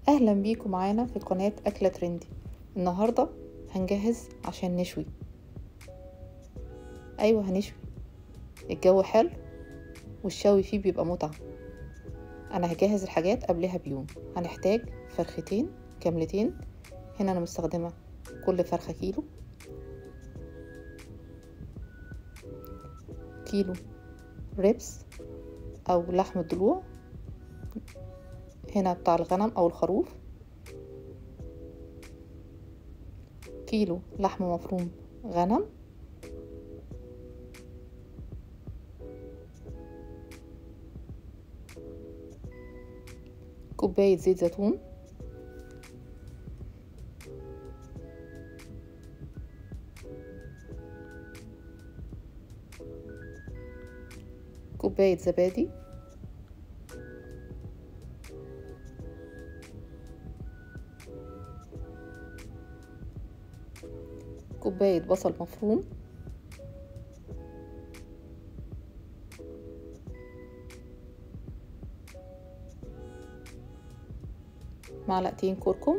اهلا بيكم معانا في قناة اكلة ترندي النهاردة هنجهز عشان نشوي ايوه هنشوي الجو حلو والشوي فيه بيبقى متعة انا هجهز الحاجات قبلها بيوم هنحتاج فرختين كاملتين هنا انا مستخدمة كل فرخة كيلو كيلو ريبس او لحم الضلوع هنا بتاع الغنم او الخروف كيلو لحم مفروم غنم كوباية زيت زيتون كوباية زبادي كوباية بصل مفروم معلقتين كركم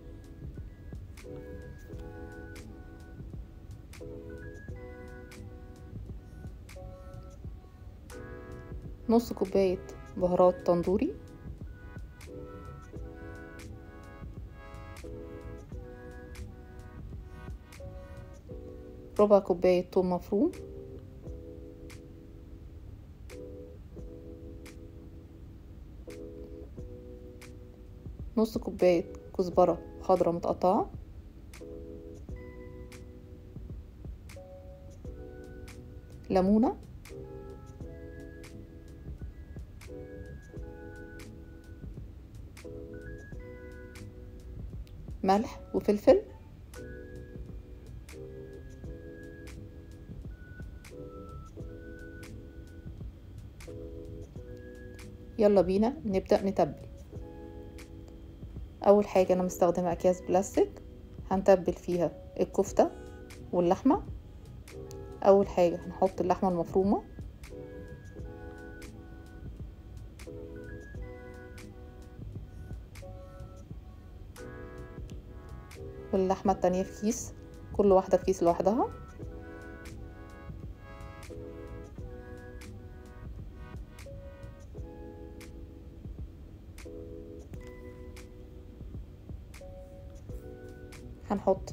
نص كوباية بهارات تندوري ربع كوباية توم مفروم نص كوباية كزبرة خضرة متقطعة ليمونة ملح وفلفل يلا بينا نبدأ نتبل أول حاجة أنا مستخدمة أكياس بلاستيك هنتبل فيها الكفتة واللحمة أول حاجة هنحط اللحمة المفرومة واللحمة التانية في كيس كل واحدة في كيس لوحدها هنحط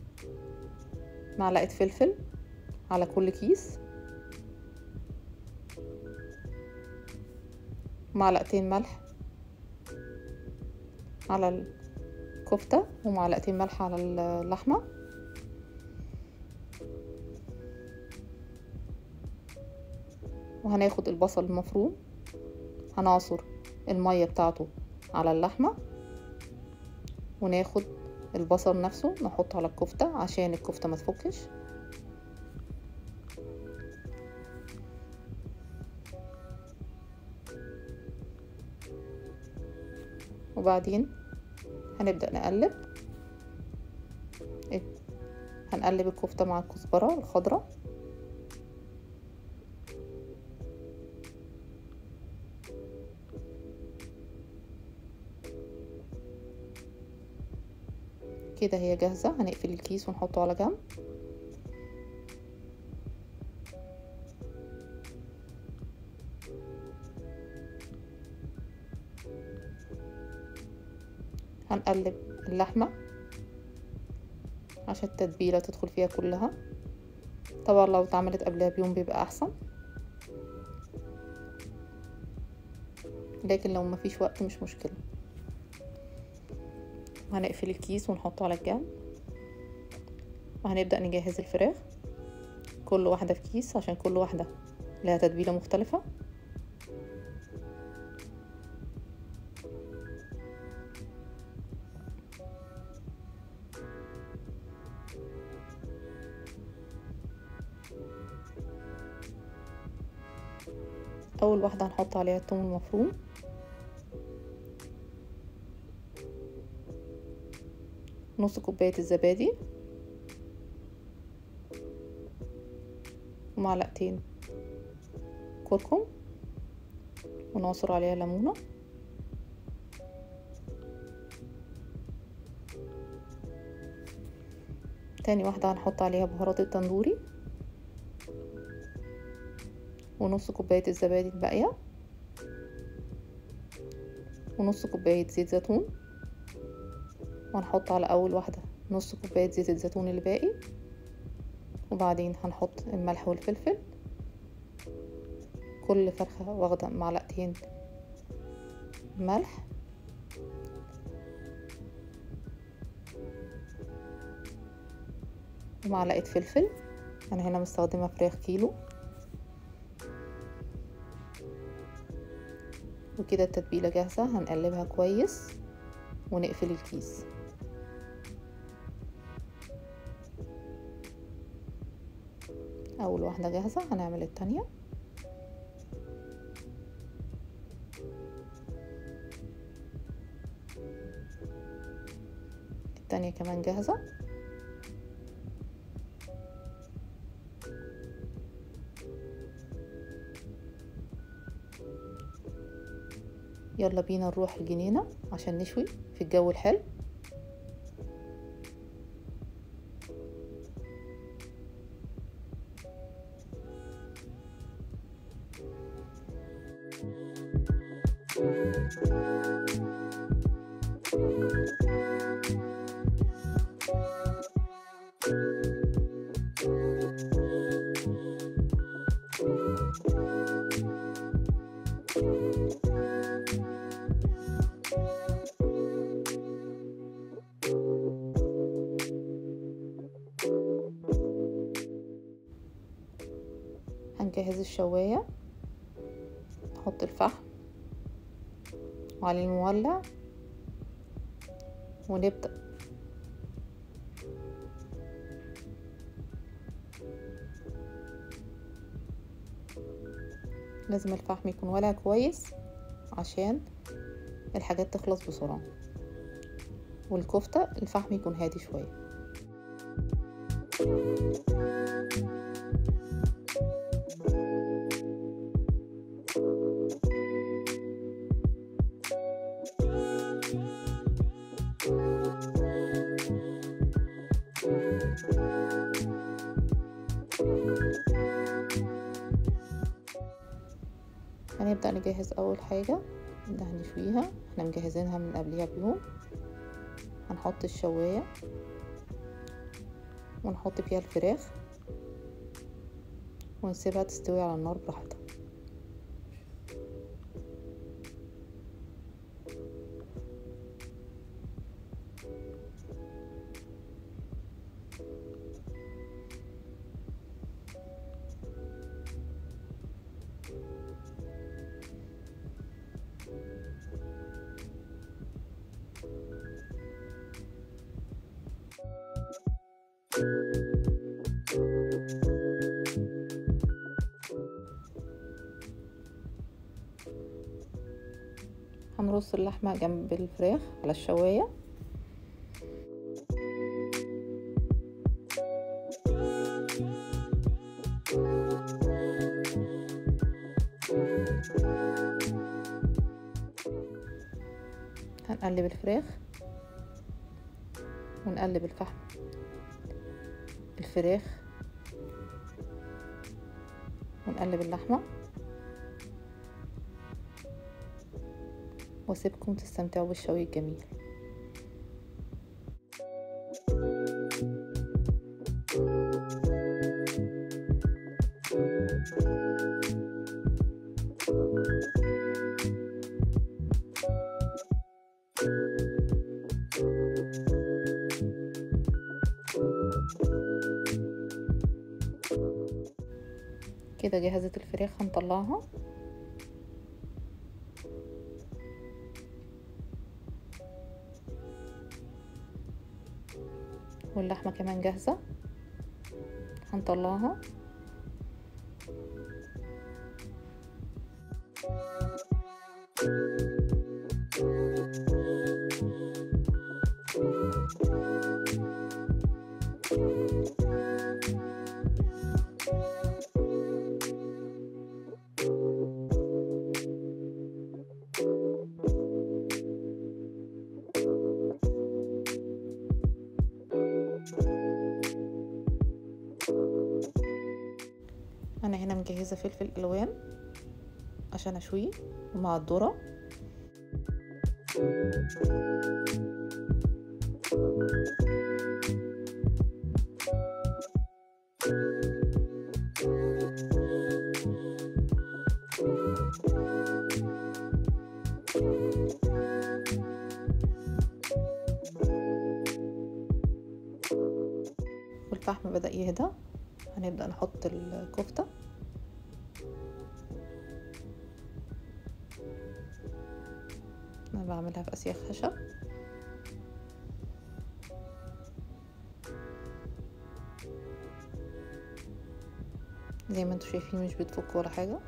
معلقة فلفل على كل كيس معلقتين ملح على الكفتة ومعلقتين ملح على اللحمة وهناخد البصل المفروم هنعصر المية بتاعته على اللحمة وناخد البصل نفسه نحطه على الكفتة عشان الكفتة ما تفكش وبعدين هنبدأ نقلب هنقلب الكفتة مع الكزبرة الخضراء كده هي جاهزة هنقفل الكيس ونحطه على جنب هنقلب اللحمة عشان التتبيلة تدخل فيها كلها طبعا لو اتعملت قبلها بيوم بيبقى احسن لكن لو مفيش وقت مش مشكله وهنقفل الكيس ونحطه على الجنب وهنبدأ نجهز الفراخ كل واحدة في كيس عشان كل واحدة لها تتبيلة مختلفة أول واحدة هنحط عليها الثوم المفروم نص كوباية الزبادي ومعلقتين كركم ونعصر عليها ليمونة تاني واحدة هنحط عليها بهارات التندوري ونص كوباية الزبادي الباقية ونص كوباية زيت زيتون وهنحط على أول واحدة نص كوباية زيت الزيتون الباقي وبعدين هنحط الملح والفلفل كل فرخة واخدة معلقتين ملح ومعلقة فلفل أنا هنا مستخدمة فراخ كيلو وكده التتبيلة جاهزة هنقلبها كويس ونقفل الكيس أول واحدة جاهزة هنعمل التانية التانية كمان جاهزة يلا بينا نروح الجنينة عشان نشوي في الجو الحلو هنجهز الشواية نحط الفحم وعليه المولع ونبدأ لازم الفحم يكون ولع كويس عشان الحاجات تخلص بسرعة والكفتة الفحم يكون هادي شوية هنبدأ نجهز أول حاجة اللي هنشويها احنا مجهزينها من قبلها بيوم هنحط الشواية ونحط فيها الفراخ ونسيبها تستوي على النار براحتها هنرص اللحمة جنب الفراخ على الشواية هنقلب الفراخ ونقلب الفحم الفراخ ونقلب اللحمة واسيبكم تستمتعوا بالشوي الجميل كده جهزت الفراخ هنطلعها واللحمة كمان جاهزة هنطلعها مجهزة فلفل الوان عشان اشويه مع الذرة والفحم بدأ يهدى هنبدأ نحط الكفتة انا بعملها في اسياخ خشب زي ما انتوا شايفين مش بتفك ولا حاجه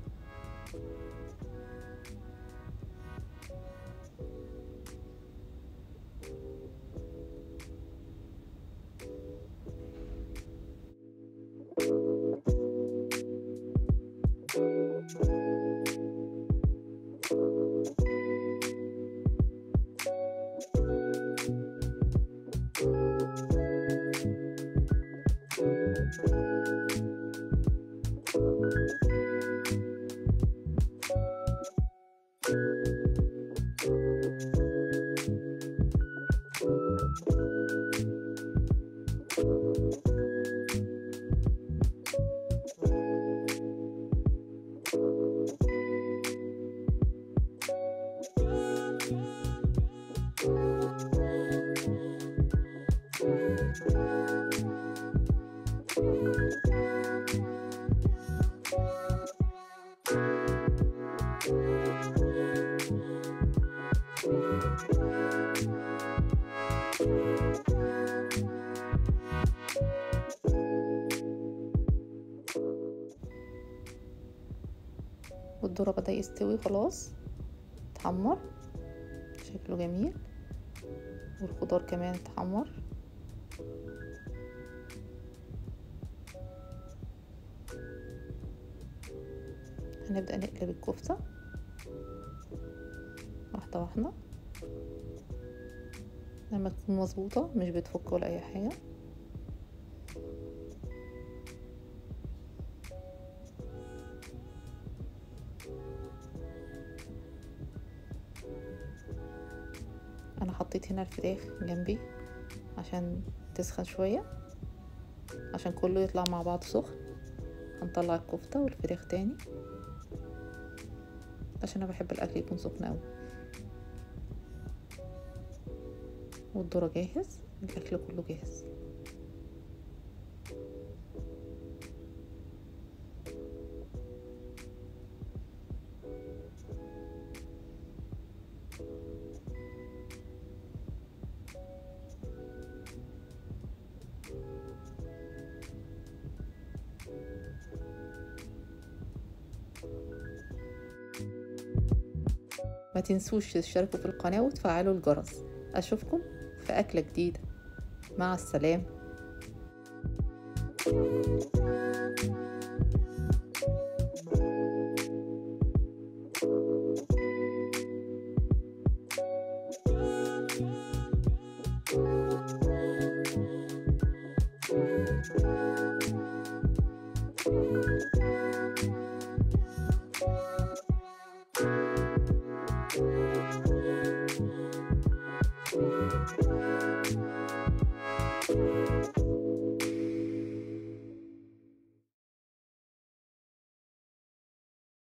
والذرة بدأ يستوي خلاص اتحمر شكله جميل والخضار كمان اتحمر هنبدأ نقلب الكفتة واحدة واحدة لما تكون مظبوطة مش بتفك ولا أي حاجة انا حطيت هنا الفراخ جنبي عشان تسخن شوية عشان كله يطلع مع بعض سخن هنطلع الكفتة والفراخ تاني عشان انا بحب الاكل يكون سخن اوي والذرة جاهز الاكل كله جاهز ما تنسوش تشتركوا في القناة وتفعلوا الجرس أشوفكم في أكلة جديدة مع السلامة